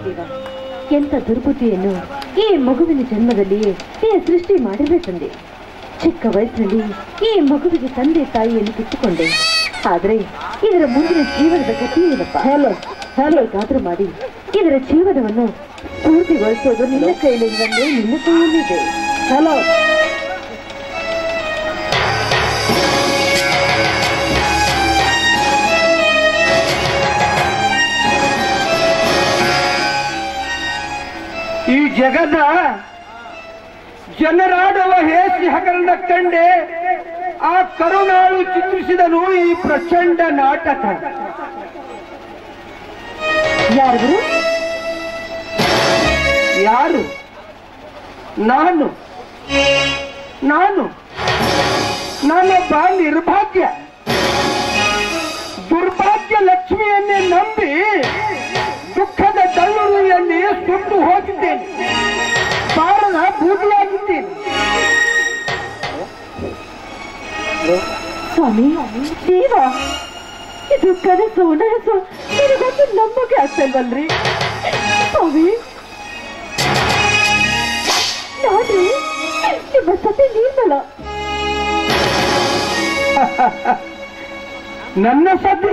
ದೇವ ಎಂತ ದುರ್ಬುದ್ಧಿಯನ್ನು ಈ ಮಗುವಿನ ಜನ್ಮದಲ್ಲಿಯೇ ಈ ಸೃಷ್ಟಿ ಮಾಡಿರಬೇಕಂದೆ ಚಿಕ್ಕ ವಯಸ್ಸಿನಲ್ಲಿ ಈ ಮಗುವಿಗೆ ತಂದೆ ತಾಯಿಯನ್ನು ಕಿತ್ತುಕೊಂಡೆ ಆದ್ರೆ ಇದರ ಮುಂದಿನ ಜೀವನದ ಗತಿ ಏನಪ್ಪ ಹಲೋ ಹೇಗಾದ್ರೂ ಮಾಡಿ ಇದರ ಜೀವನವನ್ನು ಪೂರ್ತಿಗೊಳಿಸೋದು ನಿನ್ನ ಕೈಲಿಂದಲೇ ನಿನ್ನ ಕೈಯಲ್ಲಿದೆ ಹಲೋ ಈ ಜಗದ ಜನರಾಡುವ ಹೇಸಿ ಹಗರಣ ಕಂಡೆ ಆ ಕರುಣಾಳು ಚಿತ್ರಿಸಿದನು ಈ ಪ್ರಚಂಡ ನಾಟಕ ಯಾರು ಯಾರು ನಾನು ನಾನು ನಾನೊಬ್ಬ ನಿರ್ಭಾಗ್ಯ ದುರ್ಭಾಗ್ಯ ಲಕ್ಷ್ಮಿಯನ್ನೇ ನಂಬಿ ದುಃಖದ ತಳ್ಳುಳಿಯಲ್ಲಿ ಸುಟ್ಟು ಹೋಗಿದ್ದೇನೆ ಕಾರಣ ಬೂದಿಯಾಗಿದ್ದೇನೆ ಸ್ವಾಮಿ ದೇವ ಇದು ಕನಸು ನನಸು ನನಗೊಂದು ನಂಬಕ್ಕೆ ಆಗ್ತಲ್ವಲ್ರಿ ಸ್ವಾಮಿ ನಾನ್ರಿ ನಿಮ್ಮ ಸತಿ ನಿರ್ಮಲ ನನ್ನ ಸತಿ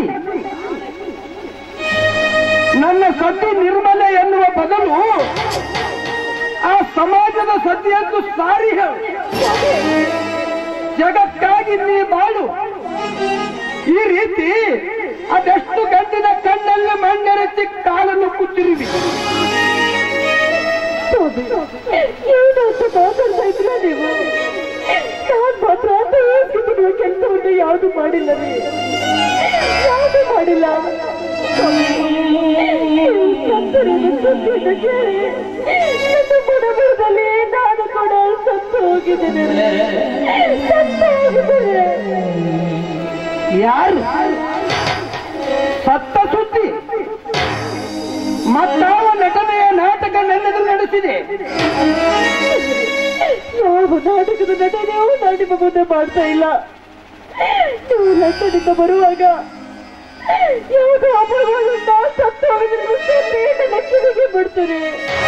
ನನ್ನ ಸತಿ ನಿರ್ಮಲ ಎನ್ನುವ ಬದಲು ಆ ಸಮಾಜದ ಸತಿಯದ್ದು ಸಾರಿ ಹೇಳು ಜಗಕ್ಕಾಗಿ ನೀ ಬಾಳು ಈ ರೀತಿ ಅದೆಷ್ಟು ಗಂಟಿನ ಕಣ್ಣಲ್ಲಿ ಮಣ್ಣೆರಚಿ ಕಾಲನ್ನು ಕುಚ್ಚಿರುವಿ ಸ್ವಾಮಿ ಏನು ಅಂತ ಮಾತಾಡ್ತಾ ಇದ್ರ ನೀವು ನಾನ್ ಮಾತ್ರ ತೋರಿಸಿರುವ ಕೆಲಸವನ್ನು ಯಾವುದು ಮಾಡಿಲ್ಲ ರೀ ಯಾವುದು ಮಾಡಿಲ್ಲ ಸತ್ತರದ ಸುದ್ದಿಯನ್ನು ಕೇಳಿ ನನ್ನ ಬುಡಬುಡದಲ್ಲಿ ನಾನು ಕೂಡ ಸತ್ತು ಹೋಗಿದ್ದೇನೆ ಸತ್ತು ಹೋಗಿದ್ದೇನೆ ಯಾರು ಸತ್ತ ಸುದ್ದಿ ಮತ್ತಾವ ನಟನೆಯ ನಾಟಕ ನನ್ನೆದುರು ನಡೆಸಿದೆ ಯಾವ ನಾಟಕದ ನಟನೆಯೂ ನಾನು ನಿಮ್ಮ ಮುಂದೆ ಮಾಡ್ತಾ ಇಲ್ಲ ನೀವು ಲಂಡನ್ನಿಂದ ಬರುವಾಗ ಯಾವಾಗ ಅಪಘಾತದಿಂದ ಸತ್ತು ಹೋಗಿದ್ರೆ ಲಕ್ಷಣಿಗೆ ಬಿಡ್ತೀನಿ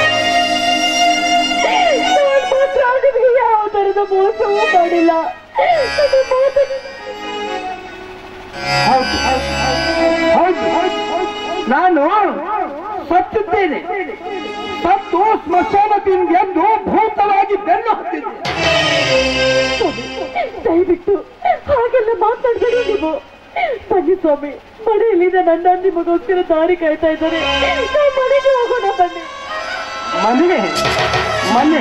ನಾನು ಮಾತ್ರ ನಿಮಗೆ ಯಾವ ತರದ ಮೋಸವೂ ಮಾಡಿಲ್ಲ ನನ್ನ ಮಾತನ್ನು ಹೌದು ಹೌದು ಹೌದು. ನಾನು ಸತ್ತಿದ್ದೇನೆ ಸತ್ತು ಸ್ಮಶಾನದಿಂದ ಎದ್ದು ಭೂತವಾಗಿ ಬೆನ್ನು ಹತ್ತಿದ್ದೆ ದಯವಿಟ್ಟು ಹಾಗೆಲ್ಲ ಮಾತಾಡ್ಬೇಡಿ ನೀವು ಬನ್ನಿ ಸ್ವಾಮಿ ಮನೆಯಲ್ಲಿನ ನನ್ನ ನಿಮಗೋಸ್ಕರ ದಾರಿ ಕಾಯ್ತಾ ಇದ್ದಾರೆ ನಾವು ಮನೆಗೆ ಹೋಗೋಣ ಬನ್ನಿ ಮನೆ ಮನೆ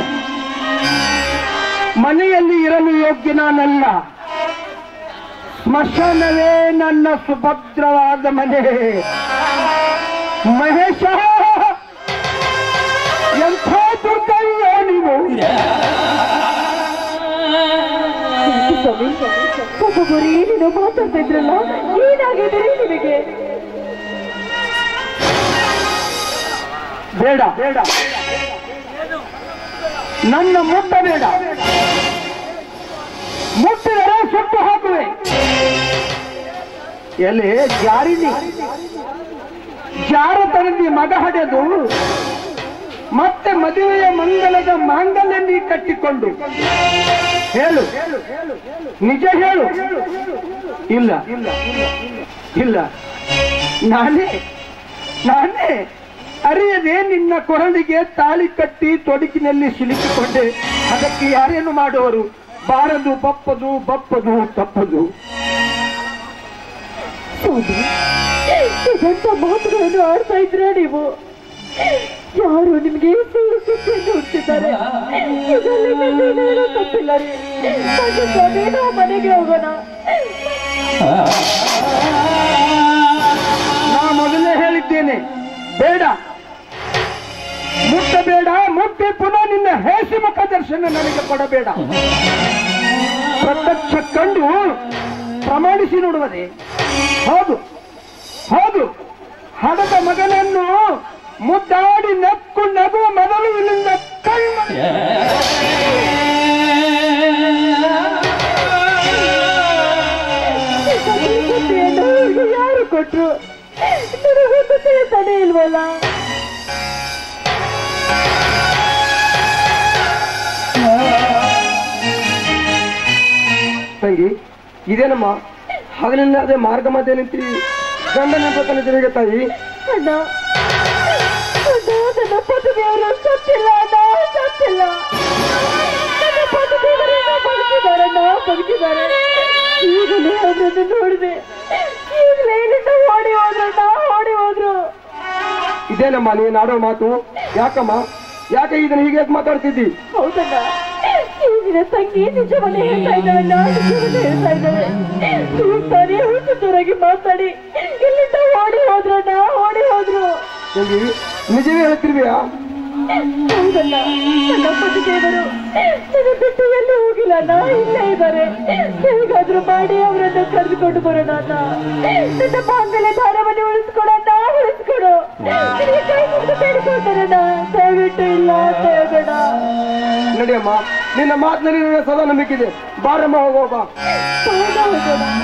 ಮನೆಯಲ್ಲಿ ಇರಲು ಯೋಗ್ಯ ನಾನಲ್ಲ ಸ್ಮಶಾನವೇ ನನ್ನ ಸುಭದ್ರವಾದ ಮನೆ ಮಹೇಶ ಎಂಥ ದುರ್ದೈವ ನೀವು ಯಾಕೆ ಸ್ವಾಮಿ ಒಬ್ಬೊಬ್ಬರು ಏನೇನೋ ಮಾತಾಡ್ತಾ ಇದ್ರಲ್ಲ ಏನಾಗಿದೆ ನಿಮಗೆ ಬೇಡ ಬೇಡ ನನ್ನ ಮುಟ್ಟ ಬೇಡ ಮುಟ್ಟಿದರೆ ಸುಟ್ಟು ಹಾಕುವೆ ಎಲೆ ಜಾರಿನಿ ಜಾರತನದಿ ಮಗ ಹಡೆದು ಮತ್ತೆ ಮದುವೆಯ ಮಂಗಲದ ಮಾಂಗಲ್ಯನಿ ಕಟ್ಟಿಕೊಂಡು ಹೇಳು ನಿಜ ಹೇಳು ಇಲ್ಲ ಇಲ್ಲ ನಾನೇ ನಾನೇ ಅರಿಯದೆ ನಿನ್ನ ಕೊರಳಿಗೆ ತಾಳಿ ಕಟ್ಟಿ ತೊಡಕಿನಲ್ಲಿ ಸಿಲುಕಿಕೊಂಡೆ ಅದಕ್ಕೆ ಯಾರೇನು ಮಾಡುವರು ಬಾರದು ಬಪ್ಪದು ಬಪ್ಪದು ತಪ್ಪದು ಸ್ವಾಮಿ ಇದಂತ ಮಾತುಗಳನ್ನು ಆಡ್ತಾ ಇದ್ರ ನೀವು ಯಾರು ನಿಮ್ಗೆ ಸುಳ್ಳು ಸುದ್ದಿಯನ್ನು ಹುಟ್ಟಿದ್ದಾರೆ ಇದರಲ್ಲಿ ನನ್ನೇನೂ ತಪ್ಪಿಲ್ಲ ರೀ ಬನ್ನಿ ಸ್ವಾಮಿ ನಾವು ಮನೆಗೆ ಹೋಗೋಣ ನಾ ಮೊದಲೇ ಹೇಳಿದ್ದೇನೆ ಬೇಡ ಮುಟ್ಟಬೇಡ ಮುಟ್ಟಿ ಪುನಃ ನಿನ್ನ ಹೇಸಿ ಮುಖ ದರ್ಶನ ನನಗೆ ಕೊಡಬೇಡ ಪ್ರತ್ಯಕ್ಷ ಕಂಡು ಪ್ರಮಾಣಿಸಿ ನೋಡುವುದೇ ಹೌದು ಹೌದು ಹಡದ ಮಗನನ್ನು ಮುದ್ದಾಡಿ ನಕ್ಕು ನಗುವ ಮೊದಲು ಇಲ್ಲಿಂದ ಕಣ್ಮ ಈ ಬುದ್ಧಿಯನ್ನು ಇವ್ರಿಗೆ ಯಾರು ಕೊಟ್ರು ನನಗೊಂದು ತಡೆ ಇಲ್ವಲ್ಲ ತಂಗಿ ಇದೇನಮ್ಮ ಹಗಲಿಲ್ಲದೆ ಮಾರ್ಗ ಮಧ್ಯೆ ನಿಂತಿ ಗಂಡನ ಹೇಗೆ ತಾಯಿ ಅಣ್ಣ ಅಣ್ಣ ನನ್ನ ಪತಿದೇವರು ಸತ್ತಿಲ್ಲ ಅಣ್ಣ ಸತ್ತಿಲ್ಲ ನನ್ನ ಪತಿದೇವರನ್ನ ಬದುಕಿದಾರಣ್ಣ ಬದುಕಿದ್ದಾರೆ ಈಗಲೇ ಅವರನ್ನು ನೋಡಿದೆ ಈಗಲೇ ಇಲ್ಲಿಂದ ಓಡಿ ಹೋದ್ರಣ್ಣ ಓಡಿ ಹೋದ್ರು ಇದೇನಮ್ಮ ನೀನು ಆಡೋ ಮಾತು ಯಾಕಮ್ಮ ಯಾಕೆ ಇದನ್ನ ಹೀಗೆ ಯಾಕೆ ಮಾತಾಡ್ತಿದ್ದಿ ಹೌದಣ್ಣ ಈಗಿನ ತಂಗಿ ನಿಜವನ್ನೇ ಹೇಳ್ತಾ ಇದ್ದಾಳಣ್ಣ ನಿಜವನ್ನೇ ಹೇಳ್ತಾ ಇದ್ದಾಳೆ ನೀವು ತಾನೇ ಹುಟ್ಟುತ್ತೂರಾಗಿ ಮಾತಾಡಿ ಇಲ್ಲಿಂದ ಓಡಿ ಹೋದ್ರಣ್ಣ ಓಡಿ ಹೋದ್ರು ತಂಗಿ ನಿಜವೇ ಹೇಳ್ತಿರ್ವಿಯಾ ಹೌದಲ್ಲ ನನ್ನ ಪತಿದೇವರು ನನ್ನ ಬಿಟ್ಟು ಎಲ್ಲಿ ಹೋಗಿಲ್ಲ ಅಣ್ಣ ಇಲ್ಲೇ ಇದ್ದಾರೆ ಹೇಗಾದ್ರೂ ಮಾಡಿ ಅವರನ್ನು ಕರೆದುಕೊಂಡು ಬರೋಣ ಅಣ್ಣ ನನ್ನ ಮಾಂಗಲ್ಯ ದಾರವನ್ನು ಉಳಿಸ್ಕೊಡಣ್ಣ ಉಳಿಸ್ಕೊಡು ನಿನಗೆ ಕೈ ಮುಗಿದು ಬೇಡಿಕೊಳ್ತಾರಣ್ಣ ದಯವಿಟ್ಟು ಇಲ್ಲ ಅಂತ ಹೇಳ್ಬೇಡ ನಡಿಯಮ್ಮ ನಿನ್ನ ಮಾತಿನಲ್ಲಿ ನನಗೆ ಸದಾ ನಂಬಿಕೆ ಇದೆ ಬಾರಮ್ಮ ಹೋಗೋಣ ಹೌದಾ ಹೋಗೋಣ